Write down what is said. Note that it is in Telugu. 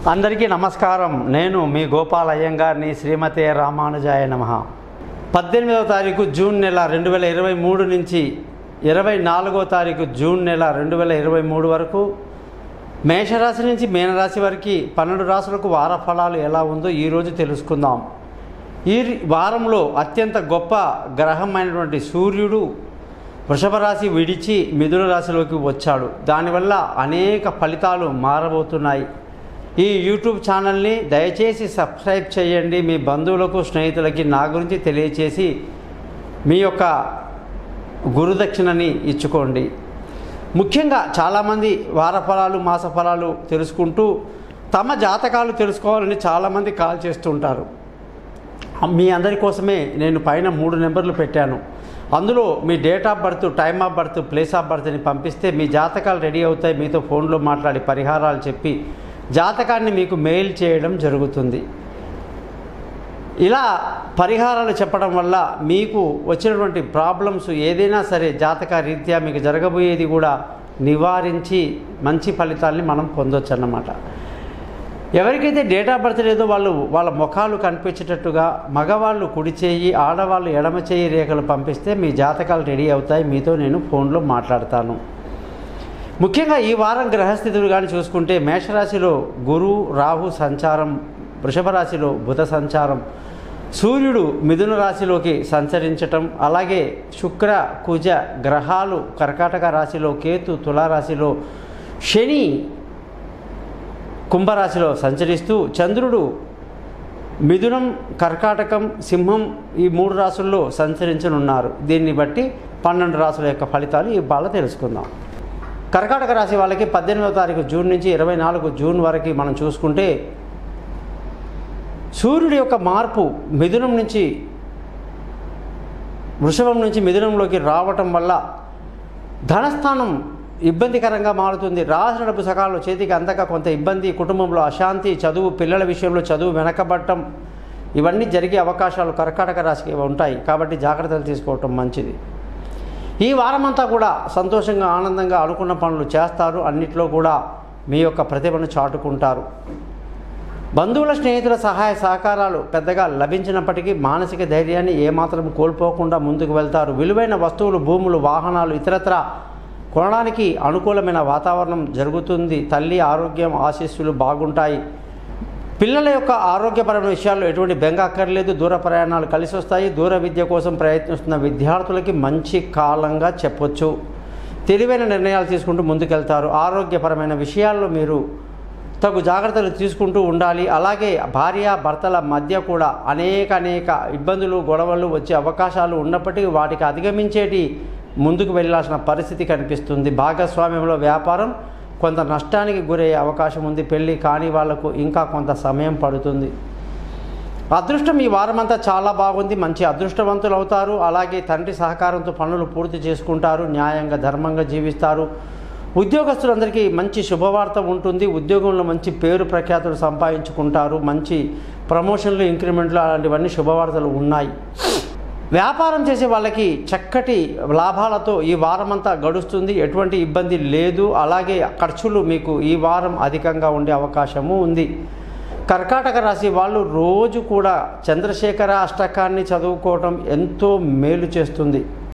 అందరికీ నమస్కారం నేను మీ గోపాల్ అయ్యంగారిని శ్రీమతే రామానుజాయ నమ పద్దెనిమిదవ తారీఖు జూన్ నెల రెండు వేల ఇరవై మూడు నుంచి ఇరవై నాలుగో తారీఖు జూన్ నెల రెండు వేల ఇరవై మూడు వరకు మేషరాశి నుంచి మీనరాశి వరకు పన్నెండు రాశులకు వార ఫలాలు ఎలా ఉందో ఈరోజు తెలుసుకుందాం ఈ వారంలో అత్యంత గొప్ప గ్రహమైనటువంటి సూర్యుడు వృషభ రాశి విడిచి మిథున రాశిలోకి వచ్చాడు దానివల్ల అనేక ఫలితాలు మారబోతున్నాయి ఈ యూట్యూబ్ ఛానల్ని దయచేసి సబ్స్క్రైబ్ చేయండి మీ బంధువులకు స్నేహితులకి నా గురించి తెలియచేసి మీ యొక్క గురుదక్షిణని ఇచ్చుకోండి ముఖ్యంగా చాలామంది వార ఫలాలు మాస ఫలాలు తెలుసుకుంటూ తమ జాతకాలు తెలుసుకోవాలని చాలామంది కాల్ చేస్తుంటారు మీ అందరి కోసమే నేను పైన మూడు నెంబర్లు పెట్టాను అందులో మీ date of birth time of birth place of బర్త్ని పంపిస్తే మీ జాతకాలు రెడీ అవుతాయి మీతో ఫోన్లో మాట్లాడి పరిహారాలు చెప్పి జాతకాన్ని మీకు మెయిల్ చేయడం జరుగుతుంది ఇలా పరిహారాలు చెప్పడం వల్ల మీకు వచ్చినటువంటి ప్రాబ్లమ్స్ ఏదైనా సరే జాతక రీత్యా మీకు జరగబోయేది కూడా నివారించి మంచి ఫలితాల్ని మనం పొందొచ్చు అన్నమాట ఎవరికైతే డేట్ ఆఫ్ బర్త్ లేదో వాళ్ళు వాళ్ళ ముఖాలు కనిపించేటట్టుగా మగవాళ్ళు కుడి చేయి ఆడవాళ్ళు ఎడమ చేయి రేఖలు పంపిస్తే మీ జాతకాలు రెడీ అవుతాయి మీతో నేను ఫోన్లో మాట్లాడతాను ముఖ్యంగా ఈ వారం గ్రహస్థితులు కానీ చూసుకుంటే మేషరాశిలో గురు రాహు సంచారం వృషభ రాశిలో బుధ సంచారం సూర్యుడు మిథున రాశిలోకి సంచరించటం అలాగే శుక్ర కుజ గ్రహాలు కర్కాటక రాశిలో కేతు తులారాశిలో శని కుంభరాశిలో సంచరిస్తూ చంద్రుడు మిథునం కర్కాటకం సింహం ఈ మూడు రాసుల్లో సంచరించనున్నారు దీన్ని బట్టి పన్నెండు రాసుల యొక్క ఫలితాలు ఈ బాల తెలుసుకుందాం కర్కాటక రాశి వాళ్ళకి పద్దెనిమిదవ తారీఖు జూన్ నుంచి ఇరవై నాలుగు జూన్ వరకు మనం చూసుకుంటే సూర్యుడి యొక్క మార్పు మిథునం నుంచి వృషభం నుంచి మిథునంలోకి రావటం వల్ల ధనస్థానం ఇబ్బందికరంగా మారుతుంది రాసిన డబ్బు సకాలంలో చేతికి అందక కొంత ఇబ్బంది కుటుంబంలో అశాంతి చదువు పిల్లల విషయంలో చదువు వెనకబడటం ఇవన్నీ జరిగే అవకాశాలు కర్కాటక రాశికి ఉంటాయి కాబట్టి జాగ్రత్తలు తీసుకోవటం మంచిది ఈ వారమంతా కూడా సంతోషంగా ఆనందంగా అనుకున్న పనులు చేస్తారు అన్నిట్లో కూడా మీ యొక్క ప్రతిభను చాటుకుంటారు బంధువుల స్నేహితుల సహాయ సహకారాలు పెద్దగా లభించినప్పటికీ మానసిక ధైర్యాన్ని ఏమాత్రం కోల్పోకుండా ముందుకు వెళ్తారు విలువైన వస్తువులు భూములు వాహనాలు ఇతరత్ర కొనడానికి అనుకూలమైన వాతావరణం జరుగుతుంది తల్లి ఆరోగ్యం ఆశీస్సులు బాగుంటాయి పిల్లల యొక్క ఆరోగ్యపరమైన విషయాల్లో ఎటువంటి బెంగ అక్కర్లేదు దూర ప్రయాణాలు కలిసి వస్తాయి దూర విద్య కోసం ప్రయత్నిస్తున్న విద్యార్థులకి మంచి కాలంగా చెప్పొచ్చు తెలివైన నిర్ణయాలు తీసుకుంటూ ముందుకెళ్తారు ఆరోగ్యపరమైన విషయాల్లో మీరు తగు జాగ్రత్తలు తీసుకుంటూ ఉండాలి అలాగే భార్య భర్తల మధ్య కూడా అనేక అనేక ఇబ్బందులు గొడవలు వచ్చే అవకాశాలు ఉన్నప్పటికీ వాటికి అధిగమించేటి ముందుకు వెళ్ళాల్సిన పరిస్థితి కనిపిస్తుంది భాగస్వామ్యంలో వ్యాపారం కొంత నష్టానికి గురయ్యే అవకాశం ఉంది పెళ్ళి కాని వాళ్లకు ఇంకా కొంత సమయం పడుతుంది అదృష్టం ఈ వారమంతా చాలా బాగుంది మంచి అదృష్టవంతులు అవుతారు అలాగే తండ్రి సహకారంతో పనులు పూర్తి చేసుకుంటారు న్యాయంగా ధర్మంగా జీవిస్తారు ఉద్యోగస్తులందరికీ మంచి శుభవార్త ఉంటుంది ఉద్యోగంలో మంచి పేరు ప్రఖ్యాతులు సంపాదించుకుంటారు మంచి ప్రమోషన్లు ఇంక్రిమెంట్లు అలాంటివన్నీ శుభవార్తలు ఉన్నాయి వ్యాపారం చేసే వాళ్ళకి చక్కటి లాభాలతో ఈ వారమంతా గడుస్తుంది ఎటువంటి ఇబ్బంది లేదు అలాగే ఖర్చులు మీకు ఈ వారం అధికంగా ఉండే అవకాశము ఉంది కర్కాటక రాశి వాళ్ళు రోజు కూడా చంద్రశేఖర అష్టకాన్ని చదువుకోవటం ఎంతో మేలు చేస్తుంది